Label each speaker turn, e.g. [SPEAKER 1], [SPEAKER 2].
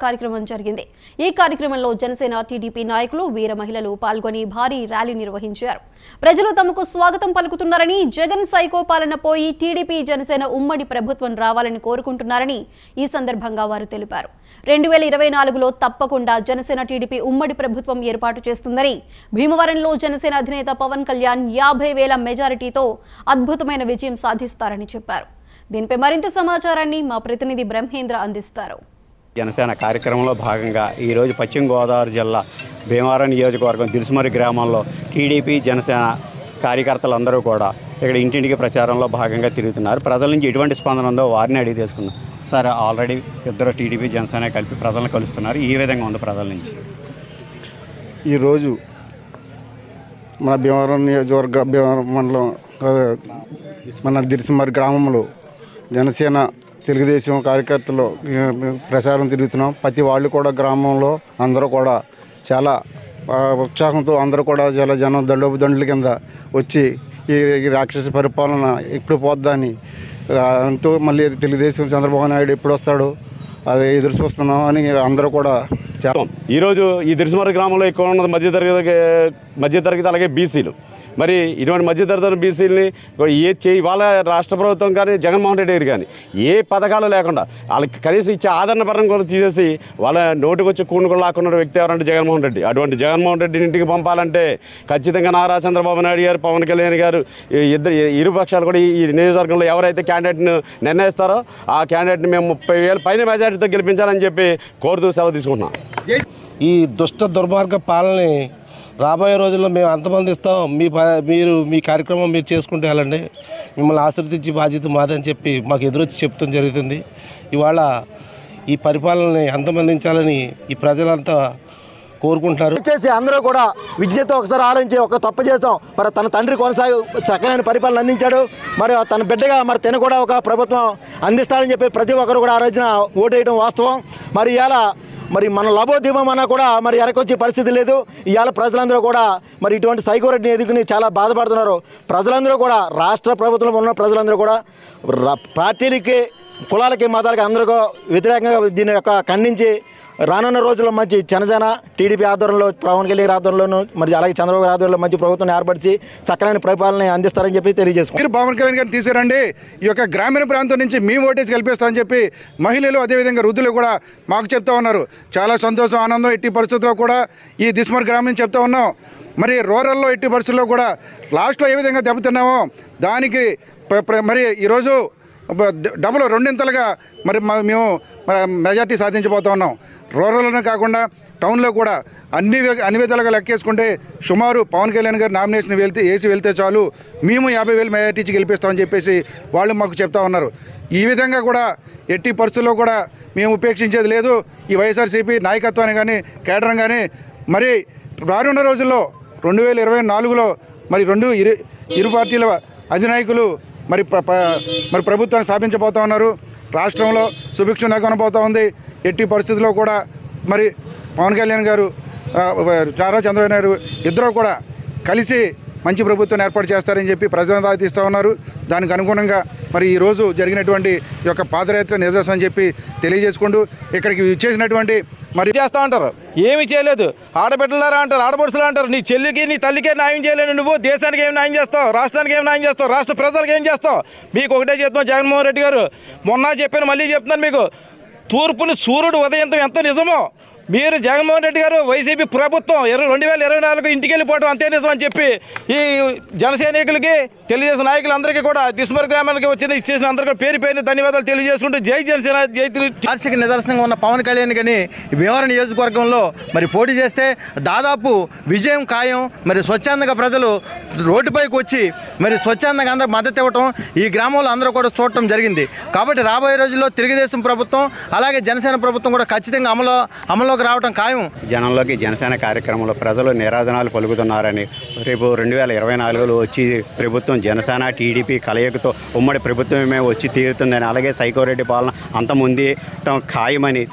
[SPEAKER 1] కార్యక్రమం జరిగింది ఈ కార్యక్రమంలో జనసేన టీడీపీ నాయకులు వీర మహిళలు పాల్గొని భారీ ర్యాలీ నిర్వహించారు ప్రజలు తమకు స్వాగతం పలుకుతున్నారని జగన్ సైకో పాలన పోయి టీడీపీ జనసేన ఉమ్మడి ప్రభుత్వం రావాలని కోరుకుంటున్నారని ఈ సందర్భంగా వారు తెలిపారు రెండు వేల ఇరవై నాలుగులో తప్పకుండా జనసేన టీడీపీ ఉమ్మడి ప్రభుత్వం ఏర్పాటు చేస్తుందని భీమవరంలో జనసేన అధినేత పవన్ కళ్యాణ్ యాభై వేల మెజారిటీతో అద్భుతమైన విజయం సాధిస్తారని చెప్పారు దీనిపై మరింత సమాచారాన్ని మా ప్రతినిధి బ్రహ్మేంద్ర అందిస్తారు
[SPEAKER 2] జనసేన కార్యక్రమంలో భాగంగా ఈరోజు పశ్చిమ గోదావరి జిల్లా భీమవరం నియోజకవర్గం దిల్సుమరి గ్రామంలో టీడీపీ జనసేన కార్యకర్తలందరూ కూడా ఇక్కడ ఇంటింటికి ప్రచారంలో భాగంగా తిరుగుతున్నారు ప్రజల నుంచి ఎటువంటి స్పందన ఉందో వారిని అడిగి తెలుసుకుందాం సార్ ఆల్రెడీ ఇద్దరు టీడీపీ జనసేన కలిపి ప్రజలను కలుస్తున్నారు ఈ విధంగా ఉంది ప్రజల నుంచి
[SPEAKER 3] ఈరోజు మన భీమవరం నియోజకవర్గ భీమవరం మండలం అదే, మన దిరిసిమరి గ్రామంలో జనసేన తెలుగుదేశం కార్యకర్తలు ఏ, ప్రచారం తిరుగుతున్నాం ప్రతి వాళ్ళు కూడా గ్రామంలో అందరూ కూడా చాలా ఆ, ఉత్సాహంతో అందరూ కూడా చాలా జనం దండోపు దండల కింద వచ్చి ఈ ఈ రాక్షస పరిపాలన ఎప్పుడు పోద్దని ఆ, అంటూ మళ్ళీ తెలుగుదేశం చంద్రబాబు నాయుడు ఎప్పుడు వస్తాడు అది ఎదురు చూస్తున్నాం అని అందరూ కూడా చాలా
[SPEAKER 4] ఈరోజు ఈ దిరిసిమర గ్రామంలో ఎక్కువ ఉన్నది మధ్యతరగతి మధ్యతరగతి అలాగే బీసీలు మరి ఇటువంటి మధ్యతరగతి బీసీలని ఏ చేయి వాళ్ళ రాష్ట్ర ప్రభుత్వం కానీ జగన్మోహన్ రెడ్డి గారు కానీ ఏ పథకాలు లేకుండా వాళ్ళకి కనీసం ఇచ్చే ఆదరణ పరం కూడా తీసేసి వాళ్ళ నోటికి వచ్చి కూను కూడా లాక్కున్న వ్యక్తి ఎవరంటే జగన్మోహన్ రెడ్డి అటువంటి జగన్మోహన్ రెడ్డిని ఇంటికి పంపాలంటే ఖచ్చితంగా నారా చంద్రబాబు నాయుడు గారు పవన్ కళ్యాణ్ గారు ఈ ఇద్దరు ఇరు పక్షాలు కూడా ఈ నియోజకవర్గంలో ఎవరైతే క్యాండిడేట్ను నిర్ణయిస్తారో ఆ క్యాండిడేట్ని మేము ముప్పై వేల పైన మెజారిటీతో గెలిపించాలని చెప్పి కోరుతూ సెలవు తీసుకుంటున్నాం
[SPEAKER 5] ఈ దుష్ట దుర్మార్గ పాలనని రాబోయే రోజుల్లో మేము అంతమందిస్తాం మీ ప- మీరు మీ కార్యక్రమం మీరు చేసుకుంటే వెళ్ళండి మిమ్మల్ని ఆశీర్వదించి బాధ్యత మాదని చెప్పి మాకు ఎదురొచ్చి చెప్తాం జరుగుతుంది ఇవాళ ఈ పరిపాలనని అంతమందించాలని ఈ ప్రజలంతా కోరుకుంటున్నారు
[SPEAKER 6] చేసి అందరూ కూడా విజ్ఞతో ఒకసారి ఆలోచించి ఒక తప్పు చేసాం మరి తన తండ్రి కొనసాగి చక్కనైన పరిపాలన అందించాడు మరి తన బిడ్డగా మరి తిన కూడా ఒక ప్రభుత్వం అందిస్తాడని చెప్పి ప్రతి ఒక్కరు కూడా ఆ రోజున ఓటేయడం వాస్తవం మరి ఇవాళ మరి మన లభోదీపం అన్నా కూడా మరి వెనకొచ్చే పరిస్థితి లేదు ఇవాళ ప్రజలందరూ కూడా మరి ఇటువంటి సైకోరెడ్డిని ఎదుగుని చాలా బాధపడుతున్నారు ప్రజలందరూ కూడా రాష్ట్ర ప్రభుత్వంలో ఉన్న ప్రజలందరూ కూడా రా- పార్టీలకి కులాలకి మతాలకి అందరికీ వ్యతిరేకంగా దీని యొక్క ఖండించి రానున్న రోజుల్లో మంచి జనసేన టీడీపీ ఆధ్వర్యంలో పవన్ కళ్యాణ్ ఆధ్వర్యంలోను మరి అలాగే చంద్రబాబు గారి ఆధ్వర్యంలో మంచి ప్రభుత్వం ఏర్పరిచి చక్కనైన పరిపాలన అందిస్తారని చెప్పి తెలియజేసుకుంటారు
[SPEAKER 7] మీరు పవన్ కళ్యాణ్ గారిని తీసుకురండి ఈ యొక్క గ్రామీణ ప్రాంతం నుంచి మేము ఓటేజ్ కల్పిస్తామని చెప్పి మహిళలు అదేవిధంగా వృద్ధులు కూడా మాకు చెప్తా ఉన్నారు చాలా సంతోషం ఆనందం ఎట్టి పరిస్థితుల్లో కూడా ఈ దిస్మర్ గ్రామం చెప్తా ఉన్నాం మరి రూరల్లో ఎట్టి పరిస్థితుల్లో కూడా లాస్ట్లో ఏ విధంగా దెబ్బతిన్నామో దానికి ప్ర- ప్ర- మరి ఈరోజు బ- డ- డబుల్ రెండింతలుగా మరి మ- మేము మరి మెజార్టీ సాధించబోతా ఉన్నాం రూరల్లోనే కాకుండా టౌన్లో కూడా అన్ని వి- అన్ని విధాలుగా లెక్కేసుకుంటే సుమారు పవన్ కళ్యాణ్ గారు నామినేషన్ వెళ్తే వేసి వెళ్తే చాలు మేము యాభై వేలు మెజార్టీ ఇచ్చి గెలిపిస్తామని చెప్పేసి వాళ్ళు మాకు చెప్తా ఉన్నారు ఈ విధంగా కూడా ఎట్టి పరిస్థితుల్లో కూడా మేము ఉపేక్షించేది లేదు ఈ వైఎస్ఆర్సీపీ నాయకత్వాన్ని కానీ కేడరం కానీ మరి రానున్న రోజుల్లో రెండు వేల ఇరవై నాలుగులో మరి రెండు ఇరు ఇరు పార్టీల అధినాయకులు మరి ప్ర- ప- మరి ప్రభుత్వాన్ని స్థాపించబోతా ఉన్నారు రాష్ట్రంలో సుభిక్షంగా కొనబోతా ఉంది ఎట్టి పరిస్థితుల్లో కూడా మరి పవన్ కళ్యాణ్ గారు ఆ, నారా చంద్రబాబు నాయుడు ఇద్దరు కూడా కలిసి మంచి ప్రభుత్వాన్ని ఏర్పాటు చేస్తారని చెప్పి ప్రజలంతా తీస్తూ ఉన్నారు దానికి అనుగుణంగా మరి ఈరోజు జరిగినటువంటి ఈ యొక్క పాదయాత్ర నిదర్శనం అని చెప్పి తెలియజేసుకుంటూ ఇక్కడికి ఇచ్చేసినటువంటి మరి
[SPEAKER 5] చేస్తా అంటారు ఏమి చేయలేదు ఆడబిడ్డలారా అంటారు ఆడపడుచులు అంటారు నీ చెల్లికి నీ తల్లికే న్యాయం చేయలేను నువ్వు దేశానికి ఏం న్యాయం చేస్తావు రాష్ట్రానికి ఏం న్యాయం చేస్తావు రాష్ట్ర ప్రజలకు ఏం చేస్తావు మీకు ఒకటే చెప్తున్నాం జగన్మోహన్ రెడ్డి గారు మొన్న చెప్పాను మళ్ళీ చెప్తున్నాను మీకు తూర్పుని సూర్యుడు ఉదయంతం ఎంత నిజమో మీరు జగన్మోహన్ రెడ్డి గారు వైసీపీ ప్రభుత్వం ఇరవై రెండు వేల ఇరవై నాలుగు ఇంటికి వెళ్ళిపోవడం అంతే నిజం అని చెప్పి ఈ జన సైనికులకి తెలుగుదేశం నాయకులందరికీ కూడా దిస్మర్ గ్రామానికి వచ్చిన ఇచ్చేసిన అందరికీ పేరు పేరుని ధన్యవాదాలు తెలియజేసుకుంటూ జై జనసేన జై తెలుగు
[SPEAKER 6] వార్షిక నిదర్శనంగా ఉన్న పవన్ కళ్యాణ్ కానీ ఈ భీమవరం నియోజకవర్గంలో మరి పోటీ చేస్తే దాదాపు విజయం ఖాయం మరి స్వచ్ఛందంగా ప్రజలు రోడ్డుపైకి వచ్చి మరి స్వచ్ఛందంగా అందరూ మద్దతు ఇవ్వటం ఈ గ్రామంలో అందరూ కూడా చూడటం జరిగింది కాబట్టి రాబోయే రోజుల్లో తెలుగుదేశం ప్రభుత్వం అలాగే జనసేన ప్రభుత్వం కూడా ఖచ్చితంగా అమలు అమల్లోకి రావడం ఖాయం
[SPEAKER 2] జనంలోకి జనసేన కార్యక్రమంలో ప్రజలు నిరాధనాలు పలుకుతున్నారని రేపు రెండు వేల ఇరవై నాలుగులో వచ్చి ప్రభుత్వం జనసేన టీడీపీ కలయికతో ఉమ్మడి ప్రభుత్వమే వచ్చి తీరుతుందని అలాగే సైకోరెడ్డి పాలన అంతముంది ఖాయమని